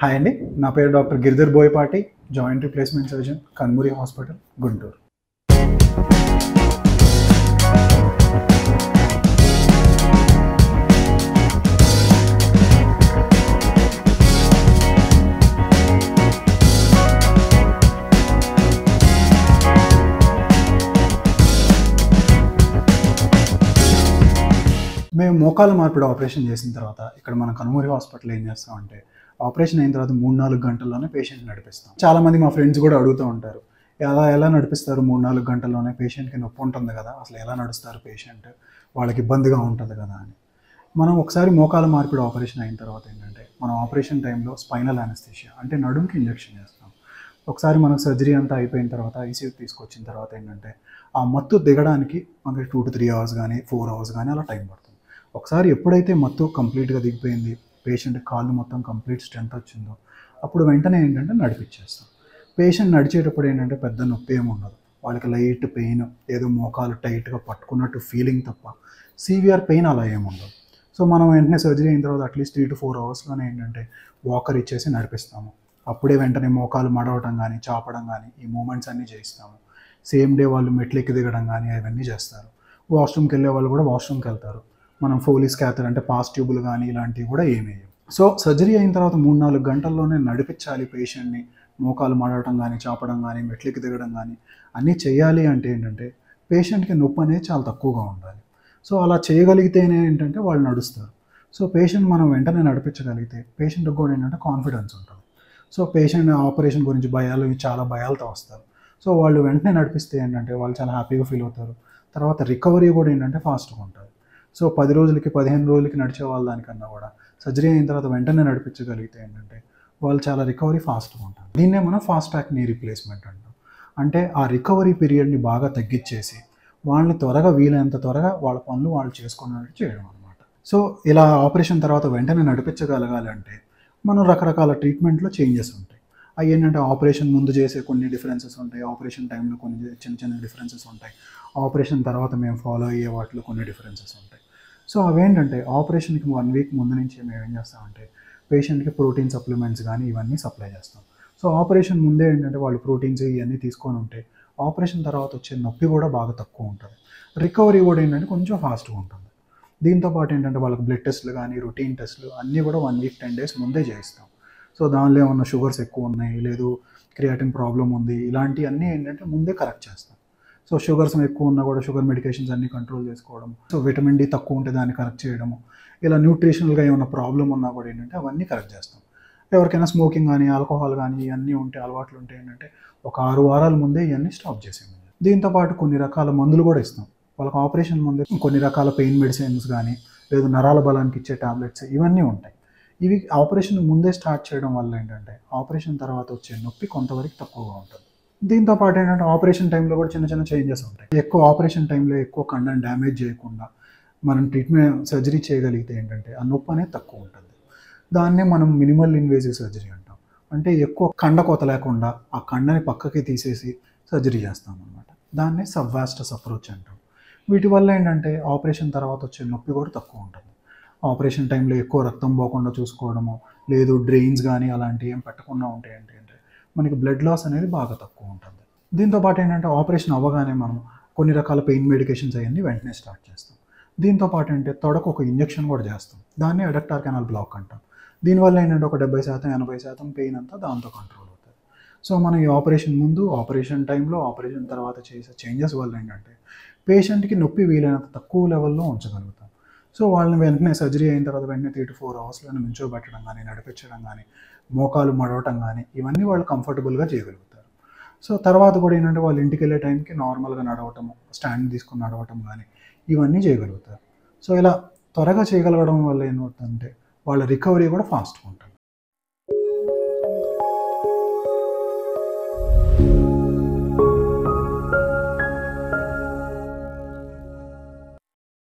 hi అండి నా పేరు doctor Giridhar Boyapati joint replacement surgeon Kanmuri hospital Guntur మేము మోకాల మార్పిడి ఆపరేషన్ చేసిన తర్వాత ఇక్కడ మన కనుమూరి హాస్పిటల్ ఏం చేస్తామంటే ఆపరేషన్ అయిన తర్వాత మూడు నాలుగు గంటల్లోనే పేషెంట్ నడిపిస్తాం చాలా మంది మా ఫ్రెండ్స్ కూడా అడుగుతూ ఉంటారు ఎలా ఎలా నడిపిస్తారు మూడు నాలుగు గంటల్లోనే పేషెంట్కి నొప్పి ఉంటుంది కదా అసలు ఎలా నడుస్తారు పేషెంట్ వాళ్ళకి ఇబ్బందిగా ఉంటుంది కదా అని మనం ఒకసారి మోకాల మార్పిడి ఆపరేషన్ అయిన తర్వాత ఏంటంటే మనం ఆపరేషన్ టైంలో స్పైనల్ అనస్థిషియా అంటే నడుముకి ఇంజెక్షన్ చేస్తాం ఒకసారి మనకు సర్జరీ అంతా అయిపోయిన తర్వాత ఐసీయూకి తీసుకొచ్చిన తర్వాత ఏంటంటే ఆ మత్తు దిగడానికి మనకి టూ టు త్రీ అవర్స్ కానీ ఫోర్ అవర్స్ కానీ అలా టైం పడుతుంది ఒకసారి ఎప్పుడైతే మత్తు కంప్లీట్గా దిగిపోయింది పేషెంట్ కాళ్ళు మొత్తం కంప్లీట్ స్ట్రెంత్ వచ్చిందో అప్పుడు వెంటనే ఏంటంటే నడిపించేస్తాం పేషెంట్ నడిచేటప్పుడు ఏంటంటే పెద్ద నొప్పి ఏమి ఉండదు వాళ్ళకి లైట్ పెయిన్ ఏదో మోకాలు టైట్గా పట్టుకున్నట్టు ఫీలింగ్ తప్ప సీవియర్ పెయిన్ అలా ఏమి ఉండదు సో మనం వెంటనే సర్జరీ అయిన తర్వాత అట్లీస్ట్ త్రీ టు ఫోర్ అవర్స్లోనే ఏంటంటే వాకర్ ఇచ్చేసి నడిపిస్తాము అప్పుడే వెంటనే మోకాలు మడవటం కానీ చాపడం కానీ ఈ మూమెంట్స్ అన్నీ చేయిస్తాము సేమ్ డే వాళ్ళు మెట్లెక్కి దిగడం కానీ అవన్నీ చేస్తారు వాష్రూమ్కి వెళ్ళే వాళ్ళు కూడా వాష్రూమ్కి వెళ్తారు మనం ఫోలీస్ క్యాథర్ అంటే పాస్ ట్యూబులు కానీ ఇలాంటివి కూడా ఏమీ సో సర్జరీ అయిన తర్వాత మూడు నాలుగు గంటల్లోనే నడిపించాలి పేషెంట్ని మోకాలు మడవటం కానీ చాపడం కానీ మెట్లెక్కి దిగడం కానీ అన్నీ చేయాలి అంటే ఏంటంటే పేషెంట్కి నొప్పి అనేది చాలా తక్కువగా ఉండాలి సో అలా చేయగలిగితేనే ఏంటంటే వాళ్ళు నడుస్తారు సో పేషెంట్ మనం వెంటనే నడిపించగలిగితే పేషెంట్కి కూడా ఏంటంటే కాన్ఫిడెన్స్ ఉంటుంది సో పేషెంట్ ఆపరేషన్ గురించి భయాలు ఇవి చాలా భయాలతో వస్తారు సో వాళ్ళు వెంటనే నడిపిస్తే ఏంటంటే వాళ్ళు చాలా హ్యాపీగా ఫీల్ అవుతారు తర్వాత రికవరీ కూడా ఏంటంటే ఫాస్ట్గా ఉంటుంది సో పది రోజులకి పదిహేను రోజులకి నడిచే వాళ్ళ దానికన్నా కూడా సర్జరీ అయిన తర్వాత వెంటనే నడిపించగలిగితే ఏంటంటే వాళ్ళు చాలా రికవరీ ఫాస్ట్గా ఉంటారు దీన్నే మనం ఫాస్ట్ ట్రాక్ నీ రీప్లేస్మెంట్ అంటాం అంటే ఆ రికవరీ పీరియడ్ని బాగా తగ్గించేసి వాళ్ళని త్వరగా వీలైనంత త్వరగా వాళ్ళ పనులు వాళ్ళు చేసుకున్నట్టు చేయడం అనమాట సో ఇలా ఆపరేషన్ తర్వాత వెంటనే నడిపించగలగాలి అంటే మనం రకరకాల ట్రీట్మెంట్లో చేంజెస్ ఉంటాయి అవి ఏంటంటే ఆపరేషన్ ముందు చేసే కొన్ని డిఫరెన్సెస్ ఉంటాయి ఆపరేషన్ టైంలో కొన్ని చిన్న చిన్న డిఫరెన్సెస్ ఉంటాయి ఆపరేషన్ తర్వాత మేము ఫాలో అయ్యే వాటిలో కొన్ని డిఫరెన్సెస్ ఉంటాయి సో అవేంటంటే ఆపరేషన్కి వన్ వీక్ ముందు నుంచి మేము ఏం చేస్తామంటే పేషెంట్కి ప్రోటీన్ సప్లిమెంట్స్ కానీ ఇవన్నీ సప్లై చేస్తాం సో ఆపరేషన్ ముందే ఏంటంటే వాళ్ళు ప్రోటీన్స్ ఇవన్నీ తీసుకొని ఉంటే ఆపరేషన్ తర్వాత వచ్చే నొప్పి కూడా బాగా తక్కువ ఉంటుంది రికవరీ కూడా ఏంటంటే కొంచెం ఫాస్ట్గా ఉంటుంది దీంతో పాటు ఏంటంటే వాళ్ళకి బ్లడ్ టెస్ట్లు కానీ రొటీన్ టెస్ట్లు అన్నీ కూడా వన్ వీక్ టెన్ డేస్ ముందే చేయిస్తాం సో దానిలో ఏమన్నా షుగర్స్ ఎక్కువ ఉన్నాయి లేదు క్రియాటిన్ ప్రాబ్లం ఉంది ఇలాంటివన్నీ ఏంటంటే ముందే కరెక్ట్ చేస్తాం సో షుగర్స్ ఎక్కువ ఉన్నా కూడా షుగర్ మెడికేషన్స్ అన్ని కంట్రోల్ చేసుకోవడం సో విటమిన్ డి తక్కువ ఉంటే దాన్ని కరెక్ట్ చేయడము ఇలా న్యూట్రిషనల్గా ఏమైనా ప్రాబ్లం ఉన్నా కూడా ఏంటంటే అవన్నీ కరెక్ట్ చేస్తాం ఎవరికైనా స్మోకింగ్ కానీ ఆల్కహాల్ కానీ ఇవన్నీ ఉంటే అలవాట్లు ఉంటే ఏంటంటే ఒక ఆరు వారాల ముందే ఇవన్నీ స్టాప్ చేసేది దీంతో పాటు కొన్ని రకాల మందులు కూడా ఇస్తాం వాళ్ళకి ఆపరేషన్ ముందే కొన్ని రకాల పెయిన్ మెడిసిన్స్ కానీ లేదు నరాల బలానికి ఇచ్చే టాబ్లెట్స్ ఇవన్నీ ఉంటాయి ఇవి ఆపరేషన్ ముందే స్టార్ట్ చేయడం వల్ల ఏంటంటే ఆపరేషన్ తర్వాత వచ్చే నొప్పి కొంతవరకు తక్కువగా ఉంటుంది దీంతో పాటు ఏంటంటే ఆపరేషన్ టైంలో కూడా చిన్న చిన్న చేంజెస్ ఉంటాయి ఎక్కువ ఆపరేషన్ టైంలో ఎక్కువ కండని డ్యామేజ్ చేయకుండా మనం ట్రీట్మెంట్ సర్జరీ చేయగలిగితే ఏంటంటే ఆ నొప్పి అనేది తక్కువ ఉంటుంది దాన్నే మనం మినిమల్ ఇన్వేజివ్ సర్జరీ అంటాం అంటే ఎక్కువ కండ కొత లేకుండా ఆ కండని పక్కకి తీసేసి సర్జరీ చేస్తాం అనమాట దాన్నే సబ్వాస్టస్ అప్రోచ్ అంటాం వీటి వల్ల ఏంటంటే ఆపరేషన్ తర్వాత వచ్చే నొప్పి కూడా తక్కువ ఉంటుంది ఆపరేషన్ టైంలో ఎక్కువ రక్తం పోకుండా చూసుకోవడము లేదు డ్రెయిన్స్ కానీ అలాంటివి ఏం పెట్టకుండా ఉంటాయి అంటే అంటే మనకి బ్లడ్ లాస్ అనేది బాగా తక్కువ ఉంటుంది దీంతో పాటు ఏంటంటే ఆపరేషన్ అవ్వగానే మనం కొన్ని రకాల పెయిన్ మెడికేషన్స్ అవన్నీ వెంటనే స్టార్ట్ చేస్తాం దీంతో పాటు అంటే తొడకు ఒక ఇంజెక్షన్ కూడా చేస్తాం దాన్ని అడక్టార్ కెనాల్ బ్లాక్ అంటాం దీనివల్ల ఏంటంటే ఒక డెబ్బై శాతం ఎనభై శాతం పెయిన్ అంతా దాంతో కంట్రోల్ అవుతుంది సో మనం ఈ ఆపరేషన్ ముందు ఆపరేషన్ టైంలో ఆపరేషన్ తర్వాత చేసే చేంజెస్ వల్ల ఏంటంటే పేషెంట్కి నొప్పి వీలైనంత తక్కువ లెవెల్లో ఉంచగలుగుతాం సో వాళ్ళని వెంటనే సర్జరీ అయిన తర్వాత వెంటనే త్రీ టు ఫోర్ అవర్స్లో నుంచోబెట్టడం కానీ నడిపించడం కానీ మోకాలు మడవటం కానీ ఇవన్నీ వాళ్ళు కంఫర్టబుల్గా చేయగలుగుతారు సో తర్వాత కూడా ఏంటంటే వాళ్ళు ఇంటికి వెళ్ళే టైంకి నార్మల్గా నడవటం స్టాండ్ తీసుకుని నడవటం కానీ ఇవన్నీ చేయగలుగుతారు సో ఇలా త్వరగా చేయగలగడం వల్ల ఏమవుతుందంటే వాళ్ళ రికవరీ కూడా ఫాస్ట్గా ఉంటుంది